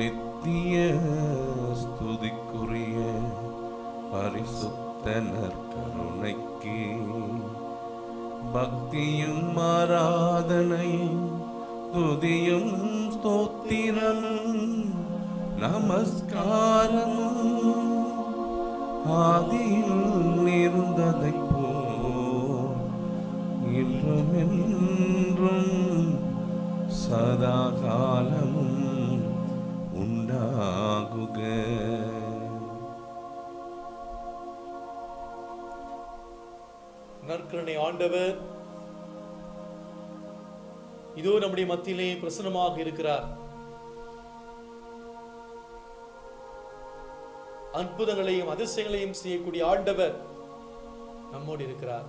நித்திய ஸ்துதிக்குரிய பரிசுத்தனர் கருணைக்கு பக்தியும் ஆராதனையும் துதியும் ஸ்தோத்திரமும் நமஸ்காரமும் ஆதியில் இருந்ததைப் போல் இன்றும் என்றும் சதா காலமும் உண்டாகுக நற்கருணை ஆண்டவர் இதோ நம்முடைய மத்தியிலே பிரசன்னமாக இருக்கிறார் அற்புதங்களையும் அதிசயங்களையும் செய்யக்கூடிய ஆண்டவர் நம்மோடு இருக்கிறார்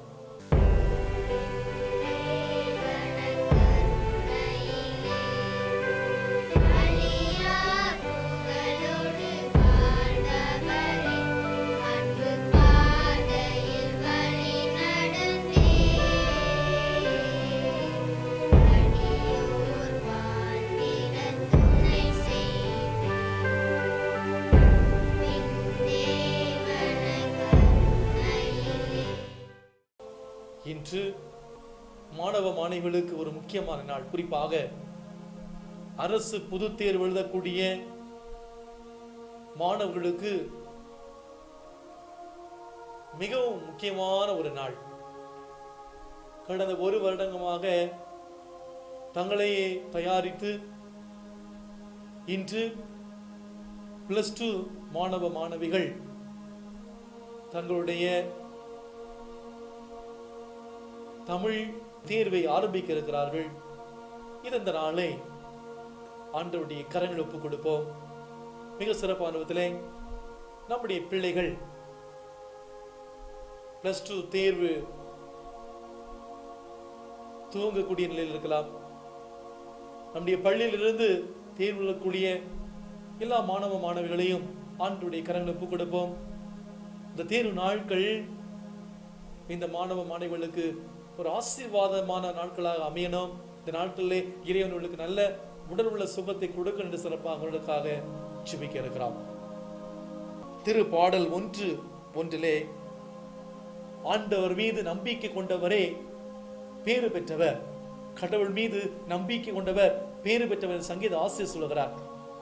இன்று மாணவ மாணவிகளுக்கு ஒரு முக்கியமான நாள் குறிப்பாக அரசு பொது தேர்வு எழுதக்கூடிய மாணவர்களுக்கு மிகவும் முக்கியமான ஒரு நாள் கடந்த ஒரு வருடங்கமாக தங்களையே தயாரித்து இன்று பிளஸ் டூ மாணவ மாணவிகள் தங்களுடைய தமிழ் தேர்வை ஆரம்பிக்க இருக்கிறார்கள் இது இந்த நாளை ஆண்டவருடைய கரங்கள் ஒப்புக் கொடுப்போம் மிக சிறப்பான விதத்திலே நம்முடைய பிள்ளைகள் பிளஸ் டூ தேர்வு துவங்கக்கூடிய நிலையில் இருக்கலாம் நம்முடைய பள்ளியிலிருந்து தேர்வு எழுதக்கூடிய எல்லா மாணவ மாணவிகளையும் ஆண்டவருடைய கரங்களை ஒப்புக் கொடுப்போம் இந்த தேர்வு நாட்கள் இந்த மாணவ மாணவிகளுக்கு ஒரு ஆசீர்வாதமான நாட்களாக அமையணும் இந்த நாட்களிலே இறைவனுக்கு நல்ல உடல் உள்ள சுகத்தை கொடுக்க என்று சிறப்பாக அவர்களுக்காக ஜெபிக்க இருக்கிறோம் திரு பாடல் ஒன்று ஒன்றிலே ஆண்டவர் மீது நம்பிக்கை கொண்டவரே பேறு பெற்றவர் கடவுள் மீது நம்பிக்கை கொண்டவர் பேறு பெற்றவர் சங்கீத ஆசிரியர் சொல்லுகிறார்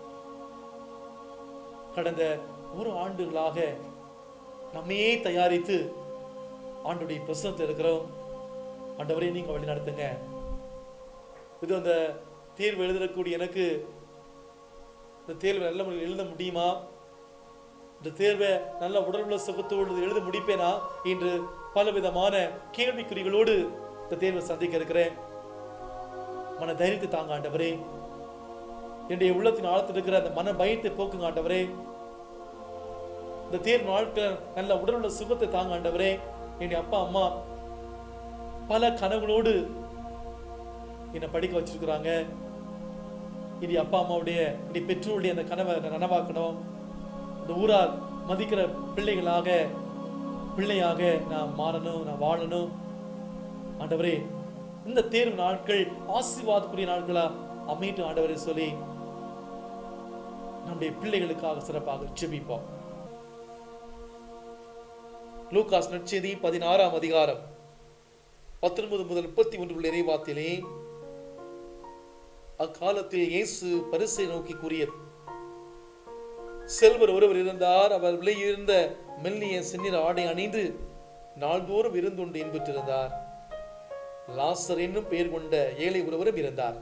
கடந்த ஒரு ஆண்டுகளாக நம்மையே தயாரித்து ஆண்டுடைய பிரசனத்தில் இருக்கிறோம் ஆண்டவரே நீங்க வழி நடத்துங்க இது அந்த தேர்வு எழுதக்கூடிய எனக்கு இந்த தேர்வை நல்ல முறையில் எழுத முடியுமா இந்த தேர்வை நல்ல உடல் உள்ள சுகத்தோடு எழுத முடிப்பேனா என்று பலவிதமான கேள்விக்குறிகளோடு இந்த தேர்வை சந்திக்க இருக்கிறேன் மன தைரியத்தை தாங்க ஆண்டவரே என்னுடைய உள்ளத்தின் ஆழத்தில் இருக்கிற அந்த மன பயத்தை போக்குங்க ஆண்டவரே இந்த தேர்வு நாட்கள் நல்ல உடல் உள்ள சுகத்தை தாங்க ஆண்டவரே என்னுடைய அப்பா அம்மா பல கனவுகளோடு என்னை படிக்க வச்சிருக்கிறாங்க இது அப்பா அம்மாவுடைய என்னுடைய பெற்றோருடைய அந்த கனவை நான் நனவாக்கணும் இந்த ஊரார் மதிக்கிற பிள்ளைகளாக பிள்ளையாக நான் மாறணும் நான் வாழணும் ஆண்டவரே இந்த தேர்வு நாட்கள் ஆசீர்வாதக்குரிய நாட்களா அமையட்டும் ஆண்டவரே சொல்லி நம்முடைய பிள்ளைகளுக்காக சிறப்பாக ஜெபிப்போம் லூகாஸ் நற்செய்தி பதினாறாம் அதிகாரம் பத்தொன்பது முதல் முப்பத்தி ஒன்று உள்ள இறைவாத்திலே அக்காலத்தில் இயேசு பரிசை நோக்கி கூறியது செல்வர் ஒருவர் இருந்தார் அவர் விலையுயர்ந்த மெல்லிய செந்நிற ஆடை அணிந்து நாள்தோறும் விருந்துண்டு இன்புற்றிருந்தார் லாசர் என்னும் பெயர் கொண்ட ஏழை ஒருவரும் இருந்தார்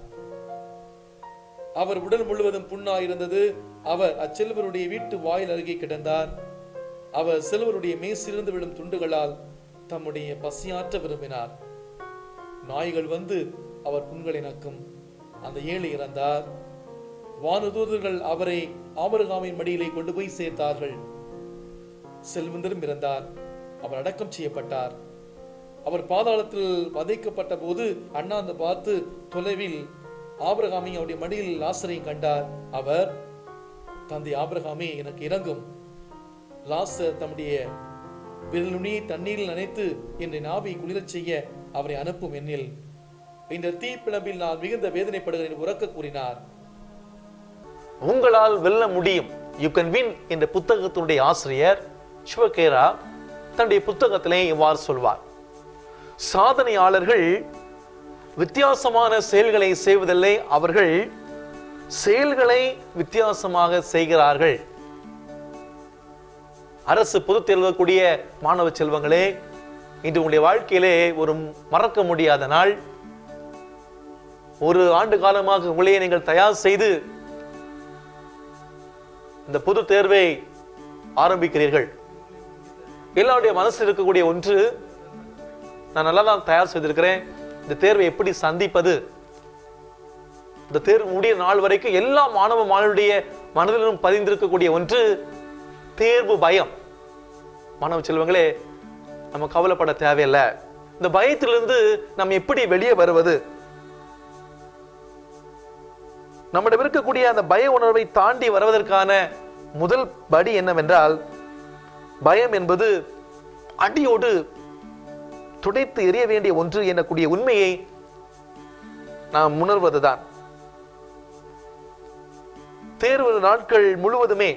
அவர் உடல் முழுவதும் புண்ணாயிருந்தது அவர் அச்செல்வருடைய வீட்டு வாயில் அருகே கிடந்தார் அவர் செல்வருடைய மேசிலிருந்து விழும் துண்டுகளால் தம்முடைய பசியாற்ற விரும்பினார் நாய்கள் வந்து அவர் புண்களை நக்கும் அந்த ஏழை இறந்தார் வானதூதர்கள் அவரை ஆபரகாமின் மடியிலே கொண்டு போய் சேர்த்தார்கள் செல்வந்தரும் இறந்தார் அவர் அடக்கம் செய்யப்பட்டார் அவர் பாதாளத்தில் வதைக்கப்பட்ட போது அண்ணாந்து பார்த்து தொலைவில் ஆபிரகாமை அவருடைய மடியில் லாசரையும் கண்டார் அவர் தந்தை ஆபிரகாமே எனக்கு இறங்கும் லாசர் தம்முடைய விரலுணியை தண்ணீரில் நனைத்து என்னை நாவை குளிரச் செய்ய அவரை அனுப்பும் எண்ணில் இந்த தீப்பிழம்பில் நான் மிகுந்த வேதனைப்படுகிறேன் உறக்க கூறினார் உங்களால் வெல்ல முடியும் யூ கேன் வின் என்ற புத்தகத்தினுடைய ஆசிரியர் சிவகேரா தன்னுடைய புத்தகத்திலே இவ்வாறு சொல்வார் சாதனையாளர்கள் வித்தியாசமான செயல்களை செய்வதில்லை அவர்கள் செயல்களை வித்தியாசமாக செய்கிறார்கள் அரசு பொதுத் தேர்வு எழுதக்கூடிய மாணவ செல்வங்களே இன்று உங்களுடைய வாழ்க்கையிலே ஒரு மறக்க முடியாத நாள் ஒரு ஆண்டு காலமாக உங்களையே நீங்கள் தயார் செய்து இந்த பொது தேர்வை ஆரம்பிக்கிறீர்கள் எல்லாருடைய மனசில் இருக்கக்கூடிய ஒன்று நான் நல்லா தான் தயார் செய்திருக்கிறேன் இந்த தேர்வை எப்படி சந்திப்பது இந்த தேர்வு முடிய நாள் வரைக்கும் எல்லா மாணவ மாணவருடைய மனதிலும் பதிந்திருக்கக்கூடிய ஒன்று தேர்வு பயம் மாணவ செல்வங்களே நம்ம கவலைப்பட தேவையில்லை இந்த பயத்திலிருந்து நம்ம எப்படி வெளியே வருவது நம்மிடம் இருக்கக்கூடிய அந்த பய உணர்வை தாண்டி வருவதற்கான முதல் படி என்னவென்றால் பயம் என்பது அடியோடு துடைத்து எறிய வேண்டிய ஒன்று எனக்கூடிய உண்மையை நாம் உணர்வதுதான் தேர்வு நாட்கள் முழுவதுமே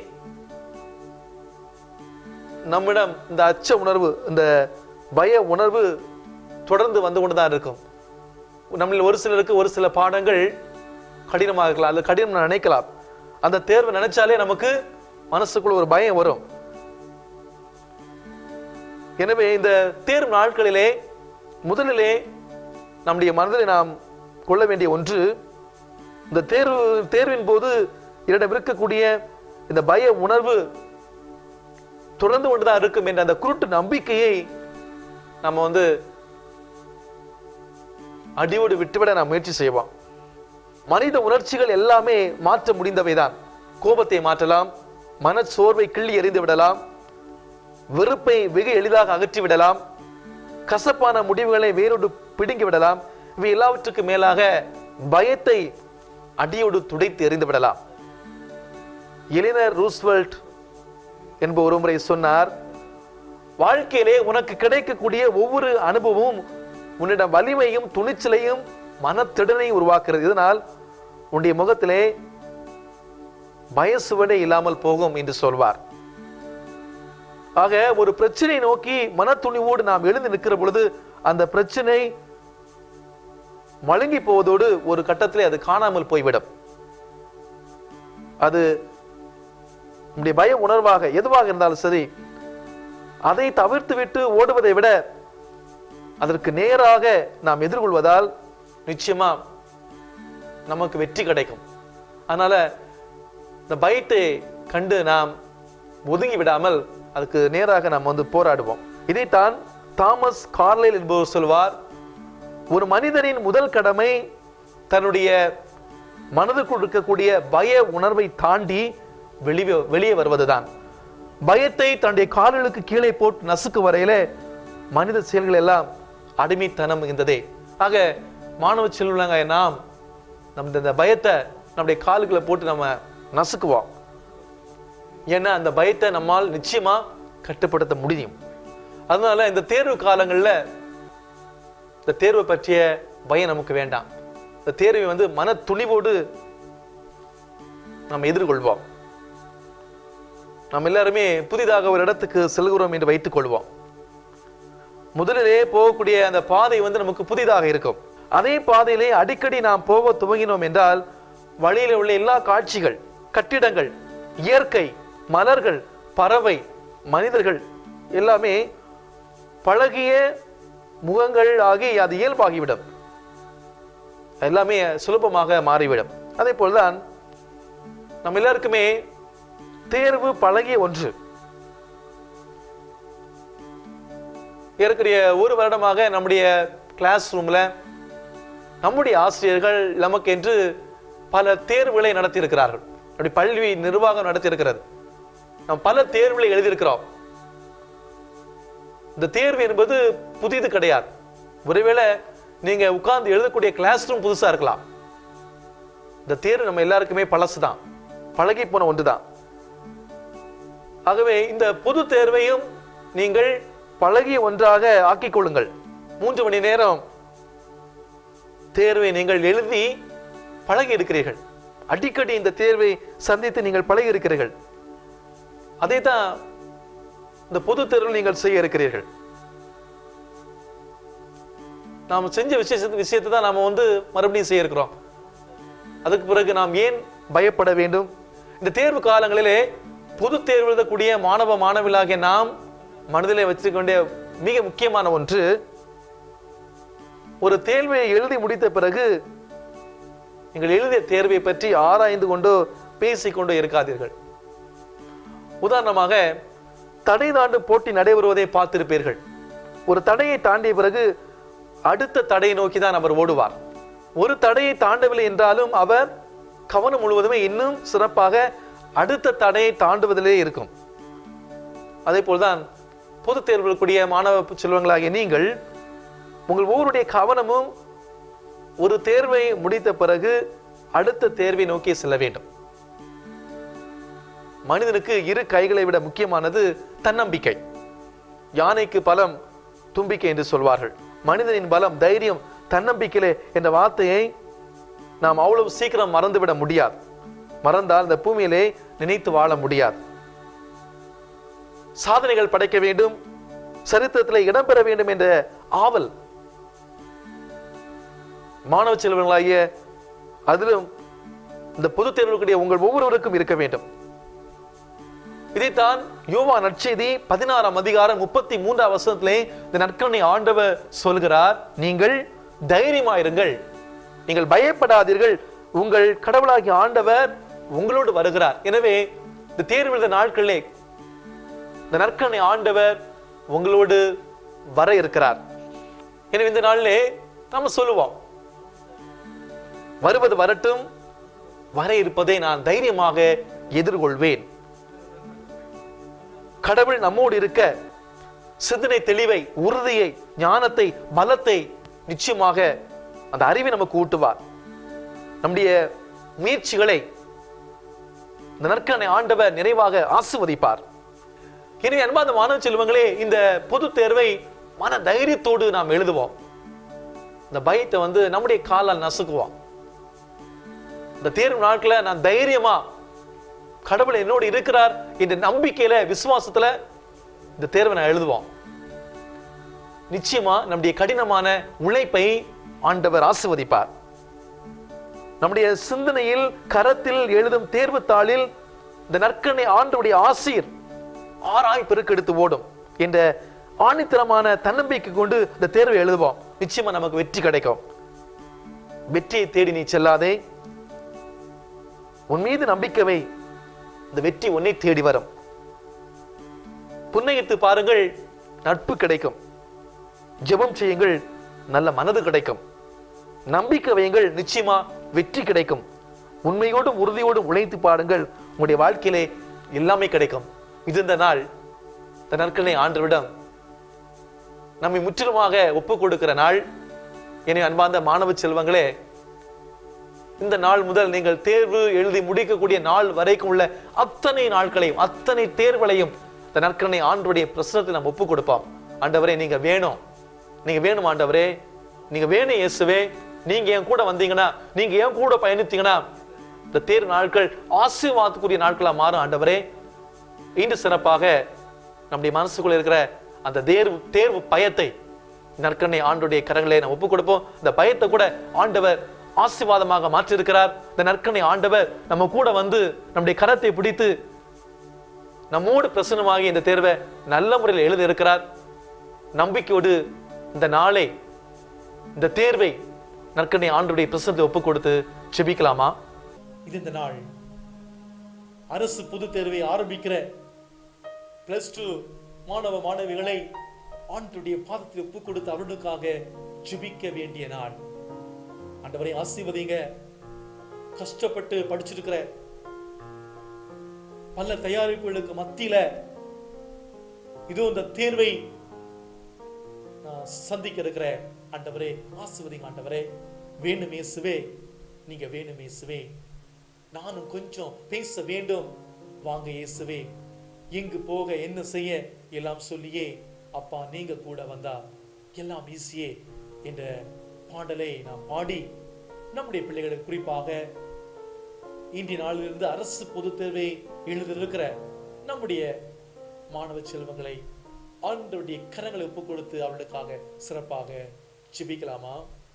நம்மிடம் இந்த அச்ச உணர்வு இந்த பய உணர்வு தொடர்ந்து வந்து கொண்டுதான் இருக்கும் நம்மளில் ஒரு சிலருக்கு ஒரு சில பாடங்கள் கடினமாக இருக்கலாம் அது கடினம் நினைக்கலாம் அந்த தேர்வு நினைச்சாலே நமக்கு மனசுக்குள்ள ஒரு பயம் வரும் எனவே இந்த தேர்வு நாட்களிலே முதலிலே நம்முடைய மனதில் நாம் கொள்ள வேண்டிய ஒன்று இந்த தேர்வு தேர்வின் போது என்னிடம் இருக்கக்கூடிய இந்த பய உணர்வு தொடர்ந்து கொண்டுதான் இருக்கும் என்ற அந்த குருட்டு நம்பிக்கையை நம்ம வந்து அடியோடு விட்டுவிட நாம் முயற்சி செய்வோம் மனித உணர்ச்சிகள் எல்லாமே மாற்ற முடிந்தவைதான் கோபத்தை மாற்றலாம் மன சோர்வை கிள்ளி எறிந்து விடலாம் வெறுப்பை வெகு எளிதாக அகற்றி விடலாம் கசப்பான முடிவுகளை வேரோடு பிடுங்கி விடலாம் இவை எல்லாவற்றுக்கு மேலாக பயத்தை அடியோடு துடைத்து எறிந்து விடலாம் எலினர் ரூஸ்வெல்ட் என்பவர் ஒரு முறை சொன்னார் வாழ்க்கையிலே உனக்கு கிடைக்கக்கூடிய ஒவ்வொரு அனுபவமும் உன்னிடம் வலிமையும் துணிச்சலையும் மனத்திடனையும் உருவாக்குறது இதனால் உன்னுடைய முகத்திலே பயசுவடே இல்லாமல் போகும் என்று சொல்வார் ஆக ஒரு பிரச்சனை நோக்கி மனத்துணிவோடு நாம் எழுந்து நிற்கிற பொழுது அந்த பிரச்சனை மழுங்கி போவதோடு ஒரு கட்டத்திலே அது காணாமல் போய்விடும் அது நம்முடைய பய உணர்வாக எதுவாக இருந்தாலும் சரி அதை தவிர்த்து விட்டு ஓடுவதை விட அதற்கு நேராக நாம் எதிர்கொள்வதால் நிச்சயமா நமக்கு வெற்றி கிடைக்கும் அதனால இந்த பயத்தை கண்டு நாம் ஒதுங்கி விடாமல் அதுக்கு நேராக நாம் வந்து போராடுவோம் இதைத்தான் தாமஸ் கார்லைல் என்பவர் சொல்வார் ஒரு மனிதனின் முதல் கடமை தன்னுடைய மனதுக்குள் இருக்கக்கூடிய பய உணர்வை தாண்டி வெளியே வெளியே வருவதுதான் பயத்தை தன்னுடைய கால்களுக்கு கீழே போட்டு நசுக்கு வரையில மனித செயல்கள் எல்லாம் அடிமைத்தனம் இருந்ததே ஆக மாணவ செல்வங்க நாம் நம்ம இந்த பயத்தை நம்முடைய காலுக்குள்ள போட்டு நம்ம நசுக்குவோம் ஏன்னா அந்த பயத்தை நம்மால் நிச்சயமா கட்டுப்படுத்த முடியும் அதனால இந்த தேர்வு காலங்கள்ல இந்த தேர்வை பற்றிய பயம் நமக்கு வேண்டாம் இந்த தேர்வை வந்து மன துணிவோடு நாம் எதிர்கொள்வோம் நாம் எல்லாருமே புதிதாக ஒரு இடத்துக்கு செல்கிறோம் என்று வைத்துக் கொள்வோம் முதலிலே போகக்கூடிய அந்த பாதை வந்து நமக்கு புதிதாக இருக்கும் அதே பாதையிலே அடிக்கடி நாம் போக துவங்கினோம் என்றால் வழியில உள்ள எல்லா காட்சிகள் கட்டிடங்கள் இயற்கை மலர்கள் பறவை மனிதர்கள் எல்லாமே பழகிய முகங்கள் ஆகி அது இயல்பாகிவிடும் எல்லாமே சுலபமாக மாறிவிடும் அதே போல்தான் நம்ம எல்லாருக்குமே தேர்வு பழகிய ஒன்று ஏற்கனவே ஒரு வருடமாக நம்முடைய கிளாஸ் ரூம்ல நம்முடைய ஆசிரியர்கள் நமக்கு என்று பல தேர்வுகளை நடத்தியிருக்கிறார்கள் அப்படி பள்ளி நிர்வாகம் நடத்தியிருக்கிறது நாம் பல தேர்வுகளை எழுதியிருக்கிறோம் இந்த தேர்வு என்பது புதிது கிடையாது ஒருவேளை நீங்க உட்கார்ந்து எழுதக்கூடிய கிளாஸ் ரூம் புதுசா இருக்கலாம் இந்த தேர்வு நம்ம எல்லாருக்குமே பழசுதான் பழகி போன ஒன்றுதான் ஆகவே இந்த பொது தேர்வையும் நீங்கள் பழகிய ஒன்றாக ஆக்கிக் கொள்ளுங்கள் மூன்று மணி நேரம் தேர்வை நீங்கள் எழுதி பழகி இருக்கிறீர்கள் அடிக்கடி இந்த தேர்வை சந்தித்து நீங்கள் பழகி இருக்கிறீர்கள் அதை தான் இந்த பொது தேர்வில் நீங்கள் செய்ய இருக்கிறீர்கள் நாம் செஞ்ச விஷய விஷயத்தை தான் நாம வந்து மறுபடியும் செய்ய இருக்கிறோம் அதுக்கு பிறகு நாம் ஏன் பயப்பட வேண்டும் இந்த தேர்வு காலங்களிலே பொது தேர்வு எழுதக்கூடிய மாணவ மாணவிகளாகிய நாம் மனதிலே வச்சுக்கொண்டே மிக முக்கியமான ஒன்று ஒரு தேர்வை எழுதி முடித்த பிறகு நீங்கள் எழுதிய தேர்வை பற்றி ஆராய்ந்து கொண்டோ பேசிக்கொண்டோ இருக்காதீர்கள் உதாரணமாக தடை தாண்டு போட்டி நடைபெறுவதை பார்த்திருப்பீர்கள் ஒரு தடையை தாண்டிய பிறகு அடுத்த தடையை நோக்கி தான் அவர் ஓடுவார் ஒரு தடையை தாண்டவில்லை என்றாலும் அவர் கவனம் முழுவதுமே இன்னும் சிறப்பாக அடுத்த தடையை தாண்டுவதிலே இருக்கும் அதே போல்தான் பொது தேர்வுகளுக்குரிய மாணவ செல்வங்களாகிய நீங்கள் உங்கள் ஒவ்வொருடைய கவனமும் ஒரு தேர்வை முடித்த பிறகு அடுத்த தேர்வை நோக்கி செல்ல வேண்டும் மனிதனுக்கு இரு கைகளை விட முக்கியமானது தன்னம்பிக்கை யானைக்கு பலம் தும்பிக்கை என்று சொல்வார்கள் மனிதனின் பலம் தைரியம் தன்னம்பிக்கையிலே என்ற வார்த்தையை நாம் அவ்வளவு சீக்கிரம் மறந்துவிட முடியாது மறந்தால் இந்த பூமியிலே நினைத்து வாழ முடியாது சாதனைகள் படைக்க வேண்டும் சரித்திரத்தில் இடம்பெற வேண்டும் என்ற ஆவல் மாணவ செல்வங்களாகிய அதிலும் இந்த பொது தேர்வுகளுடைய உங்கள் ஒவ்வொருவருக்கும் இருக்க வேண்டும் இதைத்தான் யோவா நற்செய்தி பதினாறாம் அதிகாரம் முப்பத்தி மூன்றாம் வசனத்திலே இந்த நற்கரணை ஆண்டவர் சொல்கிறார் நீங்கள் தைரியமாயிருங்கள் நீங்கள் பயப்படாதீர்கள் உங்கள் கடவுளாகிய ஆண்டவர் உங்களோடு வருகிறார் எனவே இந்த தேர்வு எழுத நாட்களிலே இந்த நற்கரணை ஆண்டவர் உங்களோடு வர இருக்கிறார் எனவே இந்த நாளிலே நாம சொல்லுவோம் வருவது வரட்டும் வர இருப்பதை நான் தைரியமாக எதிர்கொள்வேன் கடவுள் நம்மோடு இருக்க சிந்தனை தெளிவை உறுதியை ஞானத்தை பலத்தை நிச்சயமாக அந்த அறிவை நமக்கு ஊட்டுவார் நம்முடைய முயற்சிகளை இந்த நற்கனை ஆண்டவர் நிறைவாக ஆசிர்வதிப்பார் எனவே அன்பாத மாணவ செல்வங்களே இந்த பொது தேர்வை மன தைரியத்தோடு நாம் எழுதுவோம் இந்த பயத்தை வந்து நம்முடைய காலால் நசுக்குவோம் இந்த தேர்வு நாட்கள நான் தைரியமா கடவுள் என்னோடு இருக்கிறார் என்ற நம்பிக்கையில விசுவாசத்துல இந்த தேர்வை நான் எழுதுவோம் நிச்சயமா நம்முடைய கடினமான உழைப்பை ஆண்டவர் ஆசிர்வதிப்பார் நம்முடைய சிந்தனையில் கரத்தில் எழுதும் தேர்வு தாளில் இந்த நற்கனை ஆண்டுடைய ஆசீர் ஆராய் பெருக்கெடுத்து ஓடும் என்ற ஆணித்தரமான தன்னம்பிக்கை கொண்டு இந்த தேர்வை எழுதுவோம் நிச்சயமா நமக்கு வெற்றி கிடைக்கும் வெற்றியை தேடி நீ செல்லாதே உன் மீது நம்பிக்கை வை இந்த வெற்றி உன்னை தேடி வரும் புன்னகித்து பாருங்கள் நட்பு கிடைக்கும் ஜெபம் செய்யுங்கள் நல்ல மனது கிடைக்கும் நம்பிக்கை வையுங்கள் நிச்சயமா வெற்றி கிடைக்கும் உண்மையோடும் உறுதியோடும் உழைத்து பாருங்கள் உங்களுடைய வாழ்க்கையிலே எல்லாமே கிடைக்கும் இது இந்த நாள் இந்த நாட்களை ஆண்டவரிடம் நம்மை முற்றிலுமாக ஒப்பு கொடுக்கிற நாள் எனவே அன்பார்ந்த மாணவ செல்வங்களே இந்த நாள் முதல் நீங்கள் தேர்வு எழுதி முடிக்கக்கூடிய நாள் வரைக்கும் உள்ள அத்தனை நாட்களையும் அத்தனை தேர்வுகளையும் இந்த நற்கரணை ஆண்டுடைய பிரசனத்தை நாம் ஒப்பு கொடுப்போம் ஆண்டவரே நீங்க வேணும் நீங்க வேணும் ஆண்டவரே நீங்க வேணும் இயேசுவே நீங்க என் கூட வந்தீங்கன்னா நீங்க என் கூட பயணித்தீங்கன்னா இந்த தேர்வு நாட்கள் ஆசீர்வாதத்துக்குரிய நாட்களா மாறும் ஆண்டவரே இன்று சிறப்பாக நம்முடைய மனசுக்குள்ள இருக்கிற அந்த தேர்வு தேர்வு பயத்தை நற்கண்ணை ஆண்டுடைய கரங்களை நாம் ஒப்புக் கொடுப்போம் இந்த பயத்தை கூட ஆண்டவர் ஆசீர்வாதமாக மாற்றியிருக்கிறார் இந்த நற்கண்ணை ஆண்டவர் நம்ம கூட வந்து நம்முடைய கரத்தை பிடித்து நம்மோடு பிரசன்னமாகி இந்த தேர்வை நல்ல முறையில் எழுத இருக்கிறார் நம்பிக்கையோடு இந்த நாளை இந்த தேர்வை நற்கண்ணை ஆண்டுடைய பிரசனத்தை ஒப்புக் கொடுத்து செபிக்கலாமா இது இந்த நாள் அரசு பொது தேர்வை ஆரம்பிக்கிற பிளஸ் டூ மாணவ மாணவிகளை ஆண்டுடைய பாதத்தில் ஒப்பு கொடுத்து அவர்களுக்காக ஜெபிக்க வேண்டிய நாள் ஆண்டவரை ஆசீர்வதிங்க கஷ்டப்பட்டு படிச்சிருக்கிற பல தயாரிப்புகளுக்கு மத்தியில இதோ இந்த தேர்வை நான் சந்திக்க இருக்கிற ஆண்டவரே ஆசீர்வதிங்க ஆண்டவரே வேணும் இயேசுவே நீங்க வேணும் இயேசுவே நானும் கொஞ்சம் பேச வேண்டும் வாங்க இயேசுவே எங்கு போக என்ன செய்ய எல்லாம் சொல்லியே அப்பா நீங்க கூட வந்தா எல்லாம் ஈஸியே என்ற பாடலை நாம் பாடி நம்முடைய பிள்ளைகளுக்கு குறிப்பாக இன்றைய நாளிலிருந்து அரசு பொதுத் தேர்வை எழுதியிருக்கிற நம்முடைய மாணவ செல்வங்களை ஆண்டவருடைய கரங்களை ஒப்புக் கொடுத்து அவளுக்காக சிறப்பாக ஜெபிக்கலாமா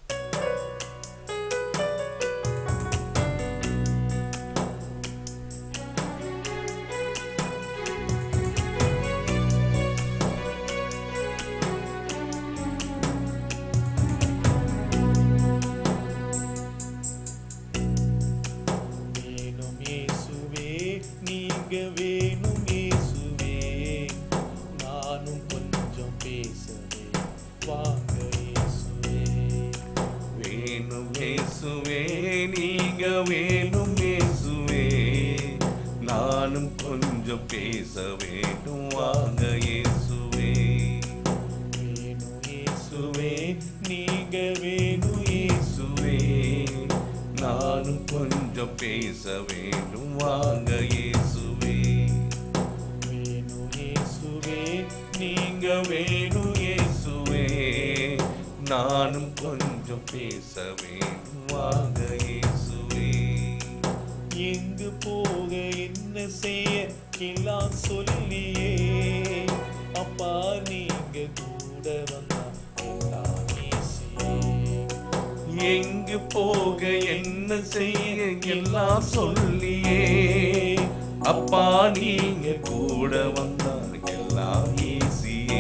வேணும் இயேசுவே நீங்க வேணும் இயேசுவே நானும் கொஞ்சம் பேசவே வாங்க இயேசுவே வேணும் இயேசுவே நீங்க வேணும் இயேசுவே நானும் கொஞ்சம் பேச வேண்டும் வாங்க இயேசுவே வேணும் இயேசுவே இயேசுவே நீங்க வேணும் இயேசுவே நானும் கொஞ்சம் பேச வேண்டும் வாங்க இயேசுவே வேணும் இயேசுவே நீங்க வேணும் இயேசுவே நானும் கொஞ்சம் பேச வேண்டும் வாங்க இயேசுவே எங்கு போக என்ன செய்ய எல்லாம் சொல்லியே அப்பா நீங்க கூட வந்தா எல்லாம் ஈஸியே எங்கு போக என்ன செய்ய எல்லாம் சொல்லியே அப்பா நீங்க கூட வந்தால் எல்லாம் ஈஸியே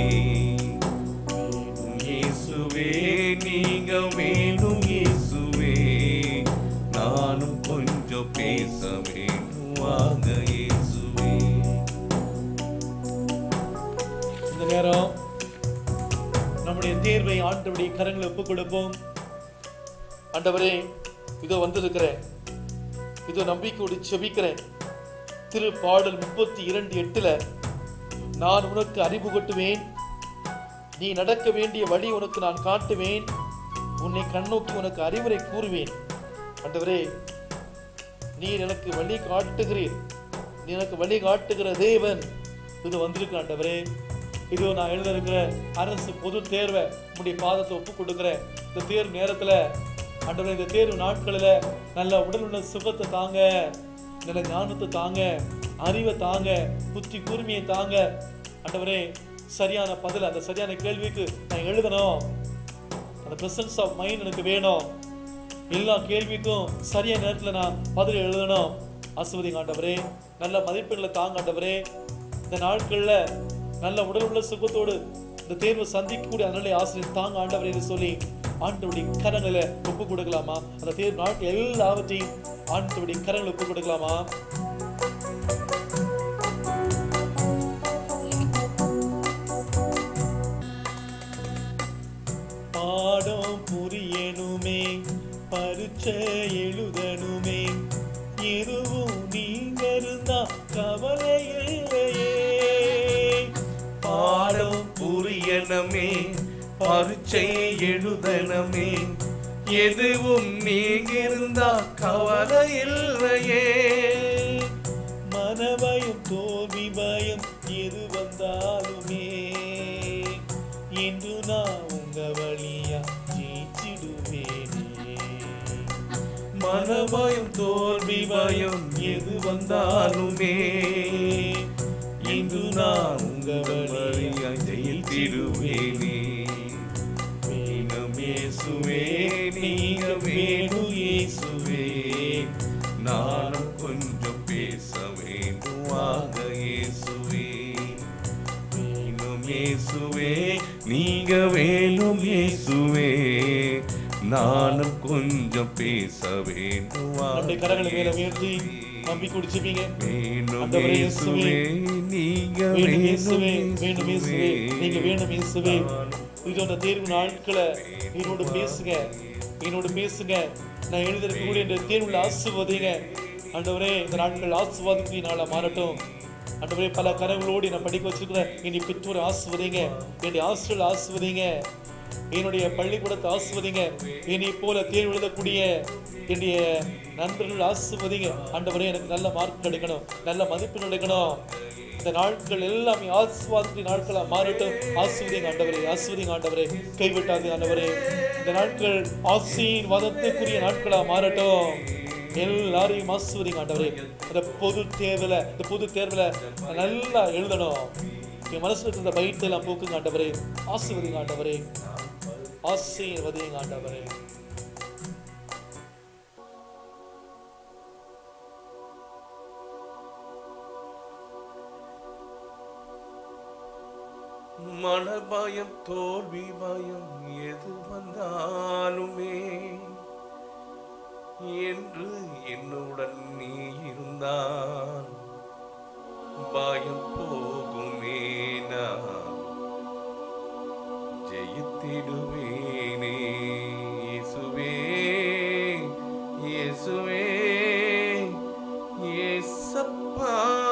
இயேசுவே நீங்க வேணும் இயேசுவே நானும் கொஞ்சம் பேச வேண்டும் வாங்க இயேசுவே இந்த நேரம் நம்முடைய தேர்வை ஆண்டவருடைய கரங்களை ஒப்புக் கொடுப்போம் ஆண்டவரே இதோ வந்திருக்கிறேன் இதோ நம்பிக்கையோடு செபிக்கிறேன் திரு பாடல் முப்பத்தி இரண்டு எட்டுல நான் உனக்கு அறிவு கொட்டுவேன் நீ நடக்க வேண்டிய வழி உனக்கு நான் காட்டுவேன் உன்னை கண்ணோக்கி உனக்கு அறிவுரை கூறுவேன் ஆண்டவரே நீர் எனக்கு வழி காட்டுகிறீர் நீ எனக்கு வழி காட்டுகிற தேவன் இது வந்திருக்கு ஆண்டவரே இதோ நான் எழுத இருக்கிற அரசு பொது தேர்வை உடைய பாதத்தை ஒப்பு கொடுக்குறேன் இந்த தேர்வு நேரத்துல ஆண்டவரே இந்த தேர்வு நாட்களில் நல்ல உடல் உள்ள சுகத்தை தாங்க நல்ல ஞானத்தை தாங்க அறிவை தாங்க புத்தி கூர்மையை தாங்க ஆண்டவரே சரியான பதில் அந்த சரியான கேள்விக்கு நான் எழுதணும் அந்த பிரசன்ஸ் ஆஃப் மைண்ட் எனக்கு வேணும் எல்லா கேள்விக்கும் சரியான நேரத்தில் நான் பதில் எழுதணும் ஆசிர்வதிங்க ஆண்டவரே நல்ல மதிப்பெண்களை தாங்க ஆண்டவரே இந்த நாட்களில் நல்ல உடல் உள்ள சுகத்தோடு இந்த தேர்வை சந்திக்கக்கூடிய அதனால ஆசிரியர் தாங்க ஆண்டவரே என்று சொல்லி ஆண்டவருடைய கரங்களை ஒப்பு கொடுக்கலாமா அந்த தேர்வு நாட்கள் எல்லாவற்றையும் ஆண்டவருடைய கரங்களை ஒப்பு கொடுக்கலாமா பாடம் புரியணுமே பரீட்சை எழுதணுமே எதுவும் நீங்க இருந்தா கவலை இல்லையே பாடம் புரியணுமே பரீட்சை எழுதணுமே எதுவும் நீங்க இருந்தா கவலை இல்லையே மனபயம் தோல்வி பயம் எது வந்தாலுமே இன்று நான் உங்க வழியா ஜெயிச்சிடுவேனே மனபயம் தோல்வி பயம் எது வந்தாலுமே இன்று நான் உங்க வழியா ஜெயித்திடுவேனே வேணும் இயேசுவே நீங்க வேணும் இயேசுவே நானும் கொஞ்சம் பேச வேண்டும் வாங்க இயேசுவே வேணும் இயேசுவே நீங்க வேணும் இயேசுவே நானும் கொஞ்சம் பேச வேண்டும் நம்முடைய கரங்களை மேல உயர்த்தி நம்பி குடிச்சுப்பீங்க வேணும் ஆண்டவரே இயேசுவே, இயேசுவே நீங்க வேணும் இயேசுவே வேணும் வேணும் இயேசுவே நீங்க வேணும் இயேசுவே இது அந்த தேர்வு நாட்களை என்னோட பேசுங்க என்னோட பேசுங்க நான் எழுதிருக்கக்கூடிய இந்த தேர்வுல ஆசிர்வதிங்க ஆண்டவரே இந்த நாட்கள் ஆசிர்வாதத்துக்கு நாளா மாறட்டும் ஆண்டவரே பல கரங்களோடு நான் படிக்க வச்சிருக்கிற என்னுடைய பெற்றோரை ஆசிர்வதிங்க என்னுடைய ஆசிரியர் ஆசிர்வதிங்க என்னுடைய பள்ளிக்கூடத்தை ஆசிர்வதிங்க என்னை போல தேர்வு எழுதக்கூடிய என்னுடைய நண்பர்கள் ஆசிர்வதிங்க ஆண்டவரே எனக்கு நல்ல மார்க் கிடைக்கணும் நல்ல மதிப்பு கிடைக்கணும் இந்த நாட்கள் எல்லாமே ஆசிர்வாதத்தின் நாட்களா மாறட்டும் ஆசிர்வதிங்க ஆண்டவரே ஆசிர்வதிங்க ஆண்டவரே கைவிட்டாது ஆண்டவரே இந்த நாட்கள் ஆசீர்வாதத்துக்குரிய நாட்களா மாறட்டும் எல்லாரையும் ஆசிர்வதிங்க ஆண்டவரே இந்த பொது தேர்வுல இந்த பொது தேர்வுல நல்லா எழுதணும் என் மனசுல இருக்கிற பயத்தை எல்லாம் போக்குங்க ஆண்டவரே ஆசிர்வதிங்க ஆண்டவரே ஆசீர்வதிங்க ஆண்டவரே மனபயம் தோல்வி பயம் எது வந்தாலுமே என்று என்னுடன் நீ இருந்தால் பயம் போகுமே நான் ஜெயித்திடுவேனே இயேசுவே இயேசுவே இயேசப்பா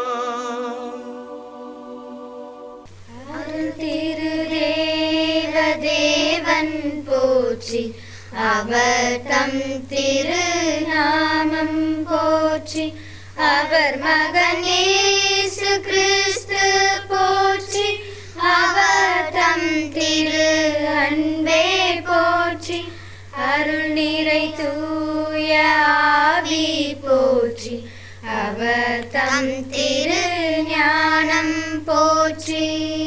திருதேவதேவன் போற்றி அவர் தம் திருநாமம் போற்றி அவர் மகன் இயேசு கிறிஸ்து போற்றி அவர் தம் திரு அன்பே போற்றி அருள் நிறை தூய ஆவி போற்றி அவர் தம் திரு ஞானம் போற்றி